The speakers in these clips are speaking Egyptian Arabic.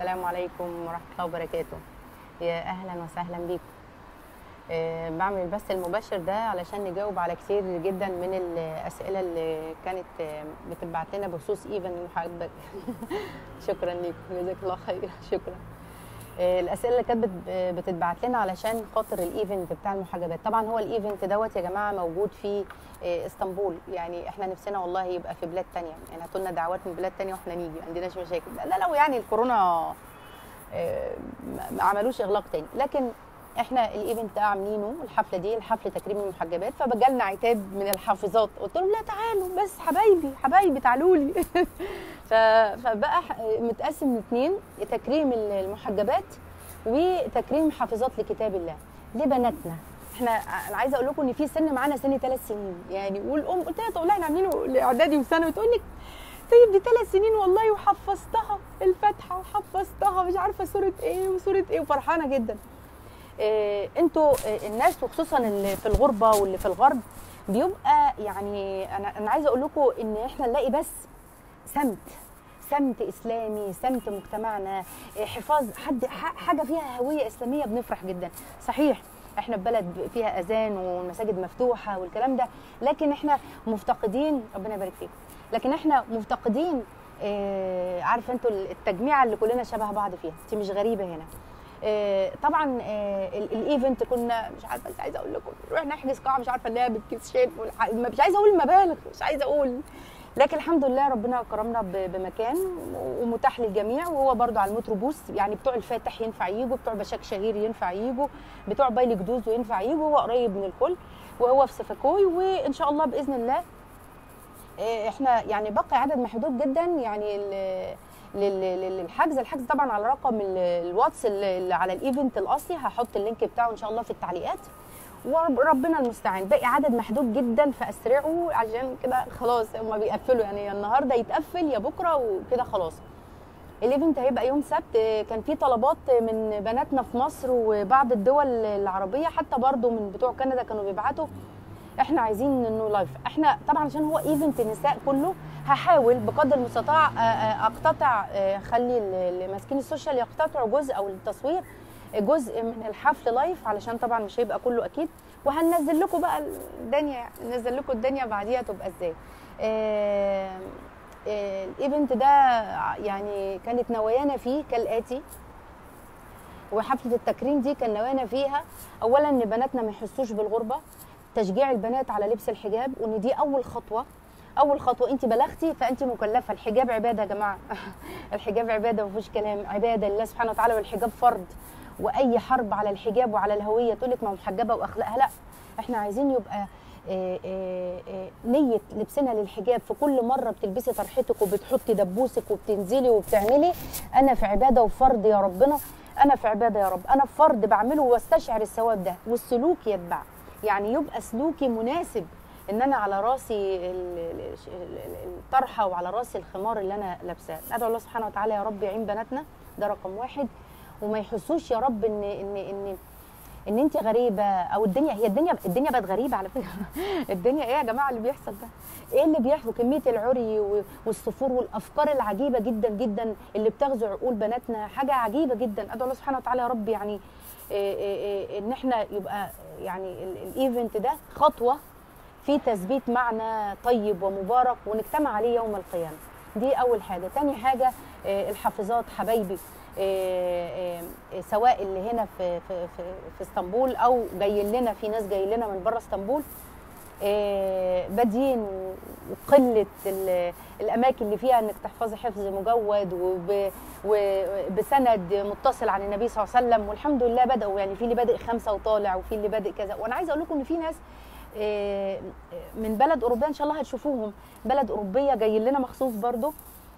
السلام عليكم ورحمة الله وبركاته يا أهلا وسهلا بيكم آه، بعمل البث المباشر ده علشان نجاوب على كتير جدا من الأسئلة اللي كانت آه، بتتبعت لنا بخصوص ايفن المحاسبة شكرا ليكم جزاك الله خير شكرا آه، الاسئله اللي كانت بت- بتتبعت لنا علشان خاطر الايفنت بتاع المحجبات طبعا هو الايفنت دوت يا جماعه موجود في آه، اسطنبول يعني احنا نفسنا والله يبقى في بلاد تانية يعني هاتوا لنا دعوات من بلاد تانية واحنا نيجي ما عندناش مشاكل لا لو يعني الكورونا آه، ما- ما عملوش اغلاق تاني لكن احنا الايفنت ده عاملينه الحفله دي الحفله تكريم المحجبات فبجالنا عتاب من الحافظات قلت لهم لا تعالوا بس حبايبي حبايبي تعالوا لي ف- فبقى ح- متقسم لاثنين تكريم المحجبات وتكريم حافظات لكتاب الله لبناتنا احنا انا عايزه اقول لكم ان في سن معانا سن ثلاث سنين يعني والام قلت لها طب لا احنا عاملينه لاعدادي وثانوي تقول لك طيب دي ثلاث سنين والله وحفظتها الفاتحه وحفظتها مش عارفه سوره ايه وسوره ايه وفرحانه جدا إيه انتوا إيه الناس وخصوصا اللي في الغربه واللي في الغرب بيبقى يعني انا انا عايزه اقول لكم ان احنا نلاقي بس سمت سمت اسلامي سمت مجتمعنا إيه حفاظ حد ح- حاجه فيها هويه اسلاميه بنفرح جدا صحيح احنا في بلد فيها اذان والمساجد مفتوحه والكلام ده لكن احنا مفتقدين ربنا يبارك فيكم لكن احنا مفتقدين إيه عارفه انتوا التجميعه اللي كلنا شبه بعض فيها انت مش غريبه هنا آه، طبعا آه، ال- الايفنت كنا مش عارفه مش عايزه اقول لكم نروح نحجز قاعه مش عارفه نلاقيها بالكيسين والح- مش عايزه اقول المبالغ مش عايزه اقول لكن الحمد لله ربنا كرمنا ب- بمكان ومتاح للجميع وهو برضو على المتروبوس يعني بتوع الفاتح ينفع يجوا بتوع بشاك شهير ينفع يجوا بتوع بايلي جدوز ينفع يجوا هو قريب من الكل وهو في سفكوي وان شاء الله باذن الله آه، احنا يعني بقي عدد محدود جدا يعني ال- لل- لل- للحجز الحجز طبعا على رقم ال- الواتس اللي اللي على الايفنت الاصلي هحط اللينك بتاعه ان شاء الله في التعليقات وربنا المستعان باقي عدد محدود جدا فاسرعوا عشان كده خلاص هم بيقفلوا يعني يا النهارده يتقفل يا بكره وكده خلاص الايفنت هيبقى يوم سبت آه، كان في طلبات من بناتنا في مصر وبعض الدول العربيه حتى برضو من بتوع كندا كانوا بيبعتوا احنا عايزين انه لايف احنا طبعا عشان هو ايفنت نساء كله هحاول بقدر المستطاع آه، آه، اقتطع آه، خلي ال- اللي ماسكين السوشيال يقتطعوا جزء او التصوير جزء من الحفل لايف علشان طبعا مش هيبقى كله اكيد وهننزل لكم بقى الدنيا يعني ننزل لكم الدنيا بعديها تبقى ازاي آه، آه، الايفنت ده يعني كانت نوايانا فيه كالاتي وحفله التكريم دي كان نوايانا فيها اولا ان بناتنا ما يحسوش بالغربه تشجيع البنات على لبس الحجاب وان دي اول خطوه اول خطوه انت بلغتي فانت مكلفه الحجاب عباده يا جماعه الحجاب عباده ما فيهوش كلام عباده لله سبحانه وتعالى والحجاب فرض واي حرب على الحجاب وعلى الهويه تقول لك ما هو محجبه واخلاقها لا احنا عايزين يبقى آه، آه، آه، نية لبسنا للحجاب في كل مرة بتلبسي طرحتك وبتحطي دبوسك وبتنزلي وبتعملي أنا في عبادة وفرض يا ربنا أنا في عبادة يا رب أنا في فرض بعمله واستشعر الثواب ده والسلوك يتبع يعني يبقى سلوكي مناسب ان انا على راسي ال- ال- ال- الطرحه وعلى راسي الخمار اللي انا لابساه ادعو الله سبحانه وتعالى يا رب يعين بناتنا ده رقم واحد وما يحسوش يا رب ان ان ان ان انت غريبه او الدنيا هي الدنيا الدنيا بقت غريبه على فكره الدنيا ايه يا جماعه اللي بيحصل ده ايه اللي بيحصل كميه العري و- والصفور والافكار العجيبه جدا جدا اللي بتغزو عقول بناتنا حاجه عجيبه جدا ادعو الله سبحانه وتعالى يا رب يعني إيه إيه إيه ان احنا يبقى يعني ال- الايفنت ده خطوه في تثبيت معنى طيب ومبارك ونجتمع عليه يوم القيامه دي اول حاجه تاني حاجه آه، الحافظات حبايبي آه، آه، سواء اللي هنا في في في, في اسطنبول او جايين لنا في ناس جايين لنا من بره اسطنبول آه، بادين وقله ال- الاماكن اللي فيها انك تحفظي حفظ مجود وب- وبسند متصل عن النبي صلى الله عليه وسلم والحمد لله بداوا يعني في اللي بادئ خمسه وطالع وفي اللي بادئ كذا وانا عايزه اقول لكم ان في ناس آه، من بلد اوروبيه ان شاء الله هتشوفوهم بلد اوروبيه جايين لنا مخصوص برضو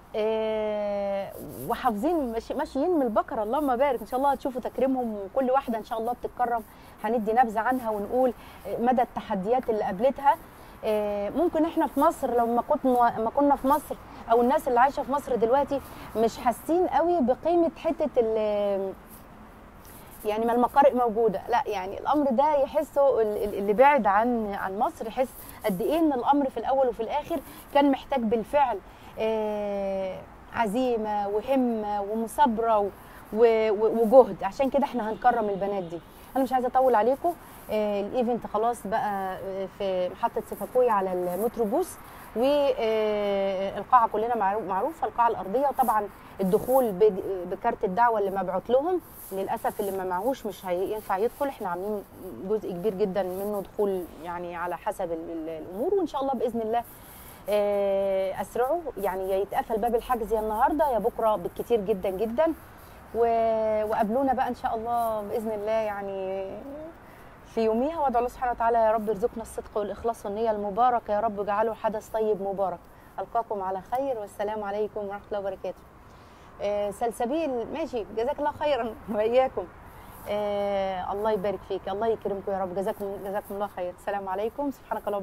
آه، وحافظين ماشي- ماشيين من البقره اللهم بارك ان شاء الله هتشوفوا تكريمهم وكل واحده ان شاء الله بتتكرم هندي نبذه عنها ونقول آه، مدى التحديات اللي قابلتها آه، ممكن احنا في مصر لو ما كنا ما كنا في مصر او الناس اللي عايشه في مصر دلوقتي مش حاسين قوي بقيمه حته ال- يعني ما المقارئ موجوده لا يعني الامر ده يحسه ال- ال- اللي بعد عن عن مصر يحس قد ايه ان الامر في الاول وفي الاخر كان محتاج بالفعل آه، عزيمه وهمه ومثابره و- و- و- وجهد عشان كده احنا هنكرم البنات دي انا مش عايزه اطول عليكم آه، الايفنت خلاص بقى آه، في محطه سيفاكوي على المتروبوس والقاعه كلنا معرو- معروفه القاعه الارضيه وطبعا الدخول ب- بكارت الدعوه اللي مبعوت لهم للاسف اللي ما معهوش مش هينفع يدخل احنا عاملين جزء كبير جدا منه دخول يعني على حسب ال- ال- الامور وان شاء الله باذن الله آه، اسرعوا يعني يا يتقفل باب الحجز يا النهارده يا بكره بالكتير جدا جدا و- وقابلونا بقى ان شاء الله باذن الله يعني في يوميها وادعو الله سبحانه وتعالى يا رب يرزقنا الصدق والاخلاص والنيه المباركه يا رب اجعله حدث طيب مبارك القاكم على خير والسلام عليكم ورحمه الله وبركاته آه، سلسبيل ماشي جزاك الله خيرا واياكم آه الله يبارك فيك الله يكرمكم يا رب جزاكم جزاكم الله خير السلام عليكم سبحانك اللهم